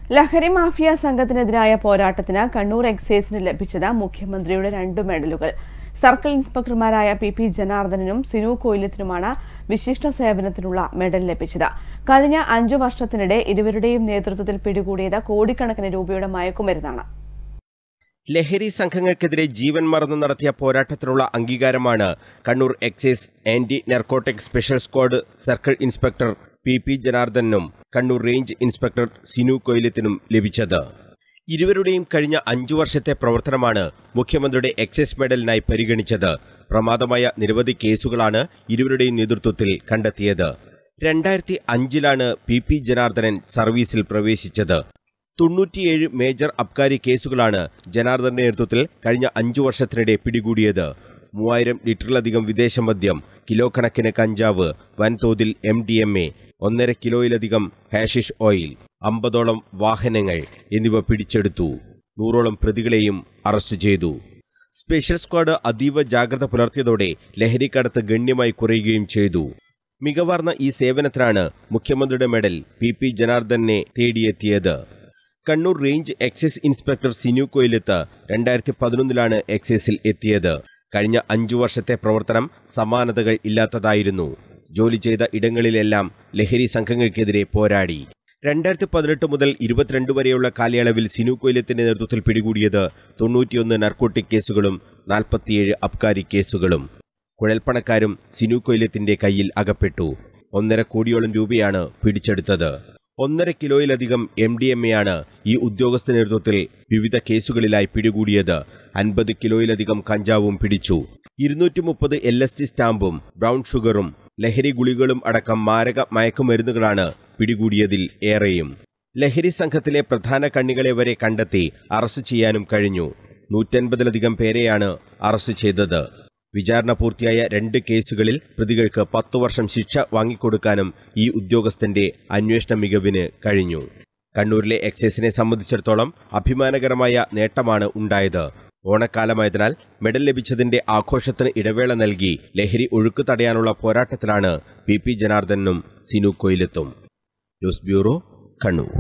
ലഹരി മാഫിയ സംഘത്തിനെതിരായ പോരാട്ടത്തിന് കണ്ണൂർ എക്സൈസിന് ലഭിച്ചത് മുഖ്യമന്ത്രിയുടെ രണ്ട് മെഡലുകൾ സർക്കിൾ ഇൻസ്പെക്ടർമാരായ പി പി ജനാർദ്ദനനും സിനു കൊയിലത്തിനുമാണ് വിശിഷ്ട സേവനത്തിനുള്ള മെഡൽ ലഭിച്ചത് കഴിഞ്ഞ അഞ്ചു വർഷത്തിനിടെ ഇരുവരുടെയും നേതൃത്വത്തിൽ പിടികൂടിയത് കോടിക്കണക്കിന് രൂപയുടെ മയക്കുമരുന്നാണ് ലഹരി സംഘങ്ങൾക്കെതിരെ ജീവൻ മറന്ന് നടത്തിയ പോരാട്ടത്തിനുള്ള അംഗീകാരമാണ് Kannur excise anti narcotic special squad circle inspector P P ജനാർദ്ദനും കണ്ണൂർ റേഞ്ച് ഇൻസ്പെക്ടർ സിനു കൊയിലത്തിനും ലഭിച്ചത് ഇരുവരുടെയും കഴിഞ്ഞ അഞ്ചു വർഷത്തെ പ്രവർത്തനമാണ് മുഖ്യമന്ത്രിയുടെ എക്സൈസ് മെഡലിനായി പരിഗണിച്ചത് പ്രമാദമായ നിരവധി കേസുകളാണ് ഇരുവരുടെയും നേതൃത്വത്തിൽ കണ്ടെത്തിയത് രണ്ടായിരത്തി അഞ്ചിലാണ് പി പി ജനാർദ്ദനൻ സർവീസിൽ പ്രവേശിച്ചത് തൊണ്ണൂറ്റിയേഴ് മേജർ അബ്കാരി കേസുകളാണ് ജനാർദ്ദന്റെ നേതൃത്വത്തിൽ കഴിഞ്ഞ അഞ്ചു വർഷത്തിനിടെ പിടികൂടിയത് മൂവായിരം ലിറ്ററിലധികം വിദേശ മദ്യം കിലോ കണക്കിന് കഞ്ചാവ് വൻതോതിൽ എം ഡി എം എ ഒന്നര കിലോയിലധികം ഹാഷിഷ് ഓയിൽ അമ്പതോളം വാഹനങ്ങൾ എന്നിവ പിടിച്ചെടുത്തു നൂറോളം പ്രതികളെയും അറസ്റ്റ് ചെയ്തു സ്പെഷ്യൽ സ്ക്വാഡ് അതീവ ജാഗ്രത പുലർത്തിയതോടെ ലഹരിക്കടത്ത് ഗണ്യമായി കുറയുകയും ചെയ്തു മികവാർന്ന ഈ സേവനത്തിനാണ് മുഖ്യമന്ത്രിയുടെ മെഡൽ പി പി ജനാർദ്ദനെ തേടിയെത്തിയത് Kannur range excise inspector Sinu Koyilath രണ്ടായിരത്തി പതിനൊന്നിലാണ് എക്സൈസിൽ എത്തിയത് കഴിഞ്ഞ അഞ്ചു വർഷത്തെ പ്രവർത്തനം സമാനതകൾ ഇല്ലാത്തതായിരുന്നു ജോലി ചെയ്ത ഇടങ്ങളിലെല്ലാം ലഹരി സംഘങ്ങൾക്കെതിരെ പോരാടി രണ്ടായിരത്തി പതിനെട്ട് മുതൽ ഇരുപത്തിരണ്ട് വരെയുള്ള കാലയളവിൽ സിനു കൊയിലത്തിന്റെ നേതൃത്വത്തിൽ പിടികൂടിയത് തൊണ്ണൂറ്റിയൊന്ന് നർക്കോട്ടിക് കേസുകളും നാൽപ്പത്തിയേഴ് അബ്കാരി കേസുകളും കുഴൽപ്പണക്കാരും സിനു കൊയിലത്തിന്റെ കയ്യിൽ അകപ്പെട്ടു ഒന്നര കോടിയോളം രൂപയാണ് പിടിച്ചെടുത്തത് ഒന്നര കിലോയിലധികം എം ഡി എം എയാണ് ഈ ഉദ്യോഗസ്ഥ നേതൃത്വത്തിൽ വിവിധ കേസുകളിലായി പിടികൂടിയത് അൻപത് കിലോയിലധികം കഞ്ചാവും പിടിച്ചു ഇരുന്നൂറ്റി മുപ്പത് എൽ എസ് ടി സ്റ്റാമ്പും ബ്രൗൺ ഷുഗറും ലഹരി ഗുളികളും അടക്കം മാരക മയക്കുമരുന്നുകളാണ് പിടികൂടിയതിൽ ഏറെയും ലഹരി സംഘത്തിലെ പ്രധാന കണ്ണികളെ വരെ കണ്ടെത്തി അറസ്റ്റ് ചെയ്യാനും കഴിഞ്ഞു നൂറ്റൻപതിലധികം പേരെയാണ് അറസ്റ്റ് ചെയ്തത് വിചാരണ പൂർത്തിയായ രണ്ട് കേസുകളിൽ പ്രതികൾക്ക് പത്തു വർഷം ശിക്ഷ വാങ്ങിക്കൊടുക്കാനും ഈ ഉദ്യോഗസ്ഥന്റെ അന്വേഷണ മികവിന് കഴിഞ്ഞു കണ്ണൂരിലെ എക്സൈസിനെ സംബന്ധിച്ചിടത്തോളം അഭിമാനകരമായ നേട്ടമാണ് ഉണ്ടായത് ഓണക്കാലമായതിനാൽ മെഡൽ ലഭിച്ചതിന്റെ ആഘോഷത്തിന് ഇടവേള നൽകി ലഹരി ഒഴുക്ക് തടയാനുള്ള പോരാട്ടത്തിലാണ് പി പി ജനാർദ്ദനും സിനു കൊയിലെത്തും ന്യൂസ് ബ്യൂറോ കണ്ണൂർ